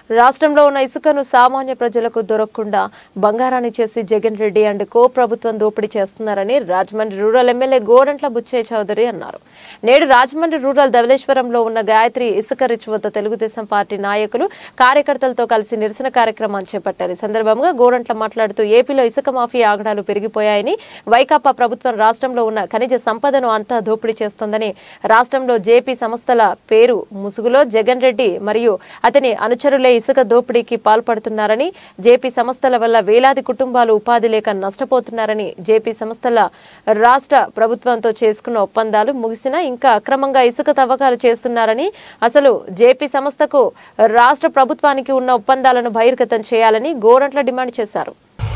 రాష్ట్రంలో ఉన్న ఇసుకను సామాన్య ప్రజలకు దొరకకుండా బంగారాన్ని చేసి జగన్ రెడ్డి అండ్ కో ప్రభుత్వం దోపిడీ చేస్తున్నారని రాజమండ్రి రూరల్ ఎమ్మెల్యే గోరంట్ల బుచ్చయ్య చౌదరి అన్నారు నేడు రాజమండ్రి రూరల్ ధవలేశ్వరంలో ఉన్న గాయత్రి ఇసుక రిచ్ వద్ద తెలుగుదేశం పార్టీ నాయకులు కార్యకర్తలతో కలిసి నిరసన కార్యక్రమాన్ని చేపట్టారు ఈ సందర్భంగా గోరంట్ల మాట్లాడుతూ ఏపీలో ఇసుక మాఫియా ఆగడాలు పెరిగిపోయాయని వైకాపా ప్రభుత్వం రాష్ట్రంలో ఉన్న ఖనిజ సంపదను అంతా దోపిడీ చేస్తోందని రాష్ట్రంలో జేపీ సంస్థల పేరు ముసుగులో జగన్ రెడ్డి మరియు అతని అనుచరులే ఇసుక దోపిడీకి పాల్పడుతున్నారని జేపీ సంస్థల వల్ల వేలాది కుటుంబాలు ఉపాధి లేక నష్టపోతున్నారని జేపీ సంస్థల రాష్ట్ర ప్రభుత్వంతో చేసుకున్న ఒప్పందాలు ముగిసినా ఇంకా అక్రమంగా ఇసుక తవ్వకాలు చేస్తున్నారని అసలు జేపీ సంస్థకు రాష్ట్ర ప్రభుత్వానికి ఉన్న ఒప్పందాలను బహిర్గతం చేయాలని గోరంట్ల డిమాండ్ చేశారు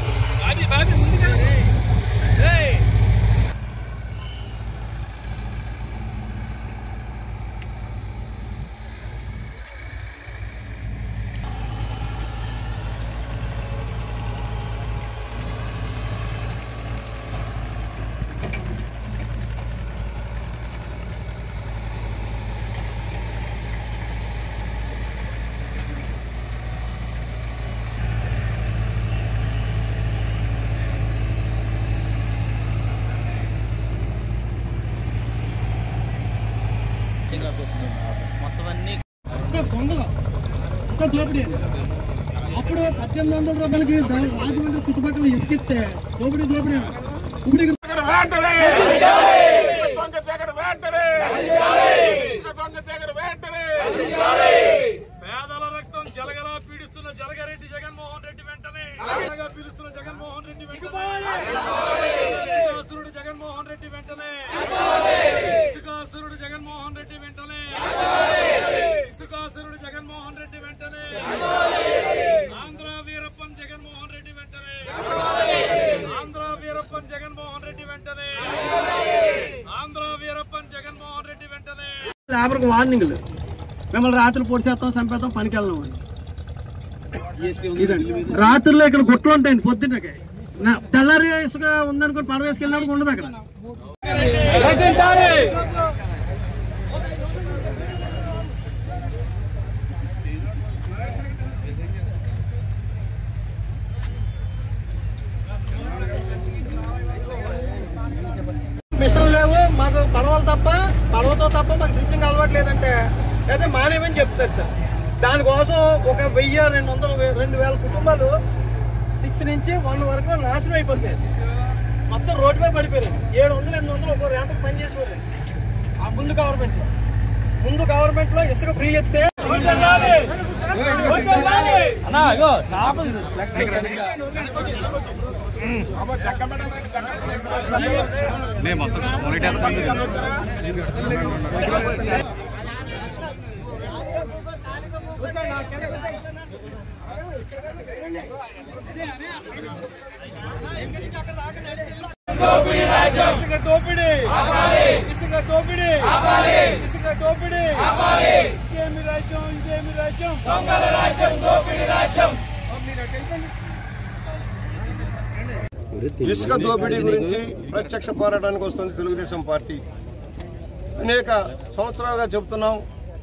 మొత్తం అన్ని ఇంకా కొంగలు ఇంకా దోపిడీ అప్పుడు పద్దెనిమిది వందల రూపాయలకి దా- రాజమండ్రి చుట్టుపక్కల ఇసుకిస్తే దోపిడీ దోపిడీ ఇప్పుడు ఇక్కడ దొంగ జగన్ వెంటనే ఇసుక దొంగ జగన్ వెంటనే పేదల రక్తం జలగలా పీడిస్తున్న జలగారెడ్డి జగన్మోహన్ రెడ్డి వెంటనే జలగలా పీడిస్తున్న జగన్మోహన్ రెడ్డి వెంటనే ఇసుకాసురుడు జగన్మోహన్ రెడ్డి వెంటనే ఇసుకాసురుడు జగన్మోహన్ రెడ్డి వెంటనే ఇసుకాసురుడు జగన్మోహన్ రెడ్డి వెంటనే ఆంధ్ర వీరప్పన్ జగన్మోహన్ రెడ్డి వెంటనే ఆంధ్ర వీరప్పన్ జగన్మోహన్ రెడ్డి వెంటనే ఆంధ్ర వీరప్పన్ జగన్మోహన్ రెడ్డి వెంటనే లేబర్కి వార్నింగ్లు మిమ్మల్ని రాత్రి పొడి చేస్తాం చంపేస్తాం పనికి వెళ్ళాం అని ఇదండి రాత్రిలో ఇక్కడ గుట్లు ఉంటాయండి పొద్దున్నకి నా- తెల్లారి ఇసుక ఉందనుకో పడవ వేసుకెళ్ళినప్పుడు ఉండదు అక్కడ మిషన్ లేవు మాకు పడవలు తప్ప పడవతో తప్ప మాకు డ్రించింగ్ అలవాటు లేదంటే అయితే మానేమని చెప్తారు సార్ దానికోసం ఒక వెయ్యి రెండు వందలు వే- రెండు వేల కుటుంబాలు సిక్స్ నుంచి వన్ వరకు నాశనం అయిపోతాయి మొత్తం రోడ్డు మీద పడిపోయారు ఏడు వందలు ఎనిమిది వందలు ఒక ర్యాంపు పని చేసేవారు ఆ ముందు గవర్నమెంట్ లో ముందు గవర్నమెంట్ లో ఇసుక ఫ్రీ ఇస్తే ఇసుక దోపిడీ ఇసుక దోపిడీ ఇసుక దోపిడీ ఇదేమి రాజ్యం ఇదేమి రాజ్యం దొంగల రాజ్యం దోపిడీ రాజ్యం ఇసుక దోపిడీ గురించి ప్రత్యక్ష పోరాటానికి వస్తుంది తెలుగుదేశం పార్టీ అనేక సంవత్సరాలుగా చెబుతున్నాం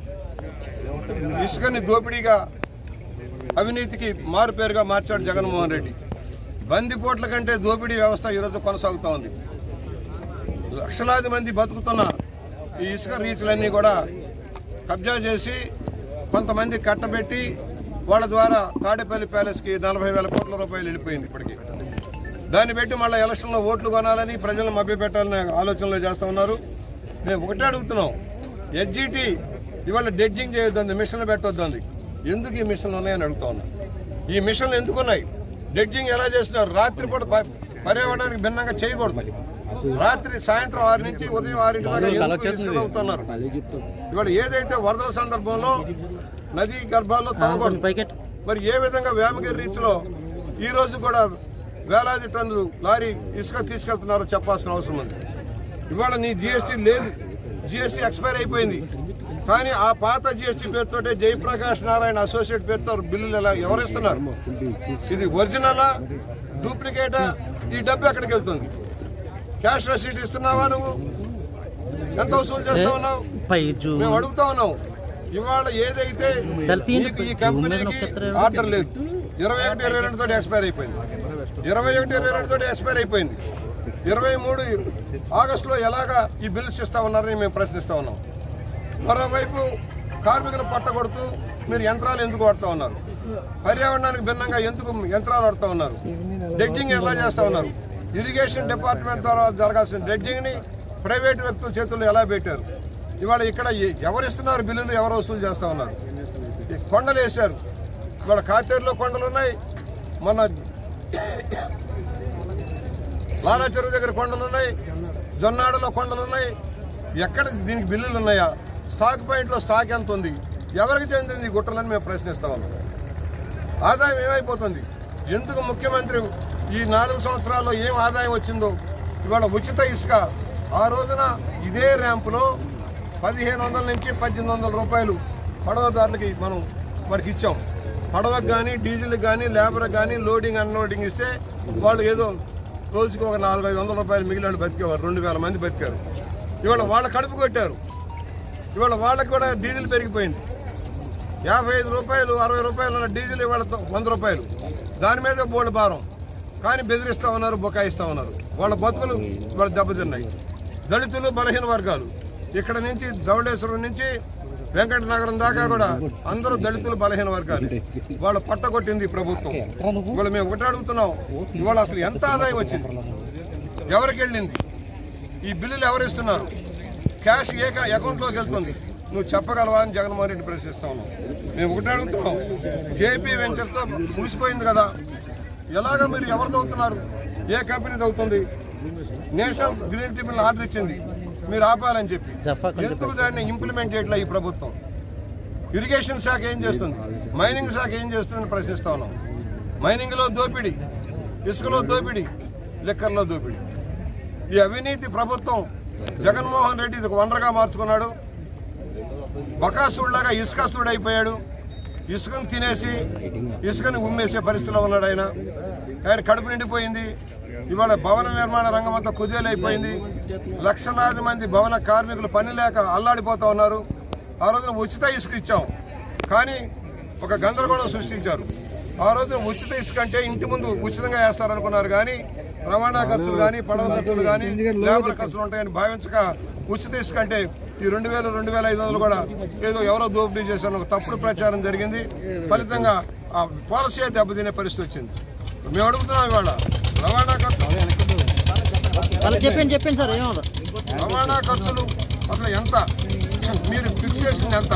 ఇసుకని దోపిడీగా అవినీతికి మారుపేరుగా మార్చాడు జగన్మోహన్ రెడ్డి బందిపోట్ల కంటే దోపిడీ వ్యవస్థ ఈరోజు కొనసాగుతూ ఉంది లక్షలాది మంది బతుకుతున్న ఈ ఇసుక రీచ్లన్నీ కూడా కబ్జా చేసి కొంతమంది కట్టబెట్టి వాళ్ళ ద్వారా తాడేపల్లి ప్యాలెస్కి నలభై వేల కోట్ల రూపాయలు వెళ్ళిపోయింది ఇప్పటికి దాన్ని పెట్టి మళ్ళీ ఎలక్షన్లో ఓట్లు కొనాలని ప్రజలను మభ్యపెట్టాలని ఆలోచనలు చేస్తూ ఉన్నారు మేము ఒకటే అడుగుతున్నాం ఎస్జిటి ఇవాళ డెడ్జింగ్ చేయొద్దంది మిషన్లు పెట్టొద్దంది ఎందుకు ఈ మిషన్లు ఉన్నాయని అడుగుతా ఉన్నాం ఈ మిషన్లు ఎందుకు ఉన్నాయి డెడ్జింగ్ ఎలా చేస్తున్నారు రాత్రి పూట ప- పర్యావరణానికి భిన్నంగా చేయకూడదు రాత్రి సాయంత్రం ఆరు నుంచి ఉదయం ఆరింటి దాకా ఎందుకు ఇసుక తవ్వుతున్నారు ఇవాళ ఏదైతే వరదల సందర్భంలో నదీ గర్భాల్లో తవ్వకూడదు మరి ఏ విధంగా వేమగిరి రీచ్ లో ఈ రోజు కూడా వేలాది టన్నులు లారీ ఇసుక తీసుకెళ్తున్నారో చెప్పాల్సిన అవసరం ఉంది ఇవాళ నీ జిఎస్టీ లేదు జిఎస్టీ ఎక్స్పైర్ అయిపోయింది కానీ ఆ పాత జిఎస్టీ పేరుతోటే జయప్రకాష్ నారాయణ అసోసియేట్ పేరుతో బిల్లులు ఎలా ఎవరిస్తున్నారు ఇది ఒరిజినలా డూప్లికేటా ఈ డబ్బు ఎక్కడికి వెళ్తుంది క్యాష్ రసీట్ ఇస్తున్నావా నువ్వు ఎంత వసూలు చేస్తా ఉన్నావు మేము అడుగుతా ఉన్నాం ఇవాళ ఏదైతే మీకు ఈ కంపెనీకి ఆర్డర్ లేదు ఇరవై ఒకటి ఇరవై రెండు తోటి ఎక్స్పైర్ అయిపోయింది ఇరవై ఒకటి ఇరవై రెండు తోటి ఎక్స్పైర్ అయిపోయింది ఇరవై మూడు ఆగస్టులో ఎలాగా ఈ బిల్స్ ఇస్తా ఉన్నారని మేము ప్రశ్నిస్తా ఉన్నాం మరోవైపు కార్మికులు పట్టగొడుతూ మీరు యంత్రాలు ఎందుకు వాడుతూ ఉన్నారు పర్యావరణానికి భిన్నంగా ఎందుకు యంత్రాలు వాడుతూ ఉన్నారు డెడ్జింగ్ ఎలా చేస్తా ఉన్నారు ఇరిగేషన్ డిపార్ట్మెంట్ ద్వారా జరగాల్సిన డెడ్జింగ్ ని ప్రైవేట్ వ్యక్తుల చేతుల్లో ఎలా పెట్టారు ఇవాళ ఇక్కడ ఎ- ఎవరు ఇస్తున్నారు బిల్లులు ఎవరు వసూలు చేస్తా ఉన్నారు ఈ కొండలు వేశారు ఇవాళ కాతేరులో కొండలు ఉన్నాయి మన లాలా చెరువు దగ్గర కొండలు ఉన్నాయి జొన్నాడలో కొండలు ఉన్నాయి ఎక్కడ దీనికి బిల్లులు ఉన్నాయా స్టాక్ పాయింట్లో స్టాక్ ఎంత ఉంది ఎవరికి చెందింది ఈ గుట్టలని మేము ప్రశ్నిస్తా ఉన్నాం ఆదాయం ఏమైపోతుంది ఎందుకు ముఖ్యమంత్రి ఈ నాలుగు సంవత్సరాల్లో ఏం ఆదాయం వచ్చిందో ఇవాళ ఉచిత ఇసుక ఆ రోజున ఇదే ర్యాంపులో పదిహేను వందల నుంచి పద్దెనిమిది వందల రూపాయలు పడవదారులకి మనం వారికి ఇచ్చాం పడవకు కానీ డీజిల్కి కానీ లేబర్కి కానీ లోడింగ్ అన్లోడింగ్ ఇస్తే వాళ్ళు ఏదో రోజుకి ఒక నాలుగు ఐదు వందల రూపాయలు మిగిలిన బతికేవారు రెండు వేల మంది బతికారు ఇవాళ వాళ్ళ కడుపు కొట్టారు ఇవాళ వాళ్ళకి కూడా డీజిల్ పెరిగిపోయింది యాభై ఐదు రూపాయలు అరవై రూపాయలు ఉన్న డీజిల్ ఇవాళ తో- వంద రూపాయలు దాని మీద బోల్డ్ భారం కానీ బెదిరిస్తా ఉన్నారు బుకాయిస్తా ఉన్నారు వాళ్ళ బతుకులు వాళ్ళ దెబ్బతిన్నాయి దళితులు బలహీన వర్గాలు ఇక్కడ నుంచి ధవళేశ్వరం నుంచి వెంకటనగరం దాకా కూడా అందరూ దళితులు బలహీన వర్గాలు వాళ్ళ పట్టగొట్టింది ఈ ప్రభుత్వం ఇవాళ మేము ఒకటి అడుగుతున్నాం ఇవాళ అసలు ఎంత ఆదాయం వచ్చింది ఎవరికి వెళ్ళింది ఈ బిల్లులు ఎవరు ఇస్తున్నారు క్యాష్ ఏ అకౌంట్లోకి వెళ్తుంది నువ్వు చెప్పగలవా అని జగన్మోహన్ రెడ్డి ప్రశ్నిస్తా ఉన్నాం మేము ఒకటి అడుగుతున్నాం జేపీ వెంచర్తో ముగిసిపోయింది కదా ఎలాగ మీరు ఎవరు తవ్వుతున్నారు ఏ కంపెనీ తవ్వుతుంది నేషనల్ గ్రీన్ ట్రిబ్యునల్ ఆర్డర్ ఇచ్చింది మీరు ఆపాలని చెప్పి ఎందుకు దాన్ని ఇంప్లిమెంట్ చేయట్లే ఈ ప్రభుత్వం ఇరిగేషన్ శాఖ ఏం చేస్తుంది మైనింగ్ శాఖ ఏం చేస్తుందని ప్రశ్నిస్తా ఉన్నాం మైనింగ్ లో దోపిడీ ఇసుకలో దోపిడీ లిక్కర్లో దోపిడీ ఈ అవినీతి ప్రభుత్వం జగన్మోహన్ రెడ్డి ఇది ఒక వనరుగా మార్చుకున్నాడు బకాసుడిలాగా ఇసుకాసుడు అయిపోయాడు ఇసుకను తినేసి ఇసుకని ఉమ్మేసే పరిస్థితిలో ఉన్నాడు ఆయన ఆయన కడుపు నిండిపోయింది ఇవాళ భవన నిర్మాణ రంగం అంతా కుదేలైపోయింది లక్షలాది మంది భవన కార్మికులు పని లేక అల్లాడిపోతా ఉన్నారు ఆ రోజున ఉచిత ఇసుక ఇచ్చాం కానీ ఒక గందరగోళం సృష్టించారు ఆ రోజున ఉచిత ఇసుక అంటే ఇంటి ముందు ఉచితంగా వేస్తారనుకున్నారు కానీ రవాణా ఖర్చులు కానీ పడవ ఖర్చులు కానీ లేబర్ ఖర్చులు ఉంటాయని భావించక ఉచిత ఇసుక అంటే ఈ రెండు వేలు రెండు వేల ఐదు వందలు కూడా ఏదో ఎవరో దోపిడీ చేశారని ఒక తప్పుడు ప్రచారం జరిగింది ఫలితంగా ఆ పాలసీ దెబ్బతినే పరిస్థితి వచ్చింది మేము అడుగుతున్నాం ఇవాళ రవాణా ఖర్చులు అలా చెప్పండి చెప్పండి సార్ ఏమవుతుంది రవాణా ఖర్చులు అసలు ఎంత మీరు ఫిక్స్ చేసింది ఎంత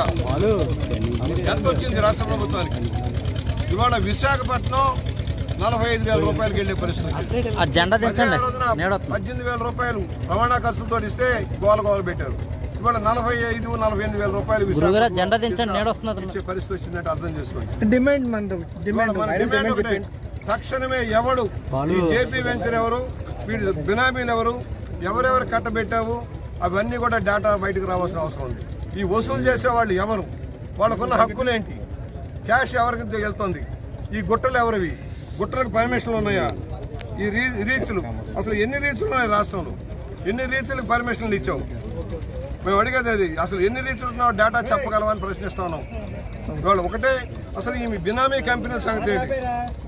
ఎంత వచ్చింది రాష్ట్ర ప్రభుత్వానికి ఇవాళ విశాఖపట్నం నలభై ఐదు వేల రూపాయలకి వెళ్ళే పరిస్థితి వచ్చింది. ఆ జెండా దించండి అదే రోజున నేడొస్తుంది పద్దెనిమిది వేల రూపాయలు రవాణా ఖర్చులతో ఇస్తే గోల గోల పెట్టారు ఇవాళ నలభై ఐదు నలభై ఎనిమిది వేల రూపాయలు గురుగారు విశాఖపట్నం జెండా దించండి నేడొస్తుంది ఇచ్చే పరిస్థితి వచ్చిందంటే అర్థం చేసుకోండి డిమాండ్ మన ఇవాళ డిమాండ్ మన డిమాండ్ ఒకటే తక్షణమే ఎవడు ఈ జేపీ వెంచర్ ఎవరు వీడి బినామీలు ఎవరు ఎవరెవరు కట్టబెట్టావు అవన్నీ కూడా డేటా బయటకు రావాల్సిన అవసరం ఉంది ఈ వసూలు చేసేవాళ్ళు ఎవరు వాళ్ళకున్న హక్కులేంటి క్యాష్ ఎవరికి వెళ్తుంది ఈ గుట్టలు ఎవరివి గుట్టలకు పర్మిషన్లు ఉన్నాయా ఈ రీ రీచ్లు అసలు ఎన్ని రీచ్లు ఉన్నాయి రాష్ట్రంలో ఎన్ని రీచ్లకు పర్మిషన్లు ఇచ్చావు మేము అడిగేది అది అసలు ఎన్ని రీచ్లు ఉన్నావు డేటా చెప్పగలవని ప్రశ్నిస్తా ఉన్నాం ఇవాళ ఒకటే అసలు ఈ బినామీ కంపెనీ సంగతి ఏంటి